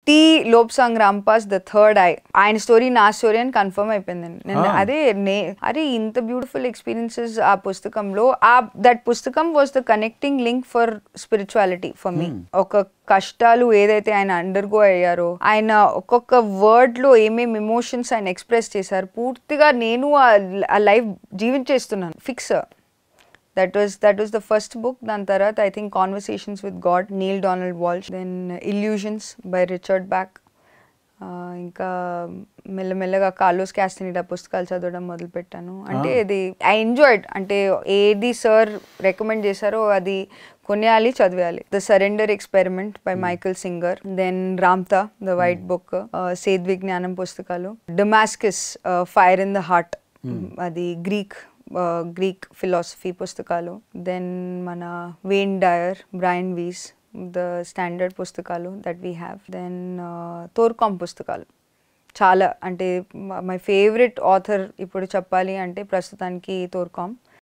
Tea Lobsang Rampa's the third eye ఆయన story నా story అని కన్ఫర్మ్ అయిపోయిందండి నేను Ah. అదే నే అరే ఇంత బ్యూటిఫుల్ ఎక్స్పీరియన్సెస్ ఆ పుస్తకంలో ఆ దట్ పుస్తకం was the connecting link for spirituality for me ఒక కష్టాలు ఏదైతే ఆయన అండర్గో అయ్యారో ఆయన ఒక్కొక్క వర్డ్ లో ఏమేమి ఎమోషన్స్ ఆయన ఎక్స్ప్రెస్ చేశారు పూర్తిగా నేను ఆ లైఫ్ జీవించేస్తున్నాను fix that was that was the first book దాని తర్వాత I think conversations with God Neale Donald Walsch then illusions by Richard Bach ఇంకా మెల్లమెల్లగా కార్లోస్ క్యాస్టినిడా పుస్తకాలు చదవడం మొదలుపెట్టాను అంటే ఇది ఐ ఎంజాయిడ్ అంటే ఏది సార్ రికమెండ్ చేశారో అది కొనేయాలి చదివేయాలి the surrender experiment by Michael Singer then Ramtha the white book సేద్ విజ్ఞానం పుస్తకాలు డొమాస్కిస్ ఫైర్ ఇన్ ద హార్ట్ అది గ్రీక్ గ్రీక్ ఫిలాసఫీ పుస్తకాలు దెన్ మన Wayne Dyer Brian Weiss the standard పుస్తకాలు దట్ వీ హ్యావ్ దెన్ తోర్కామ్ పుస్తకాలు చాలా అంటే మై ఫేవరెట్ ఆథర్ ఇప్పుడు చెప్పాలి అంటే ప్రస్తుతానికి తోర్కామ్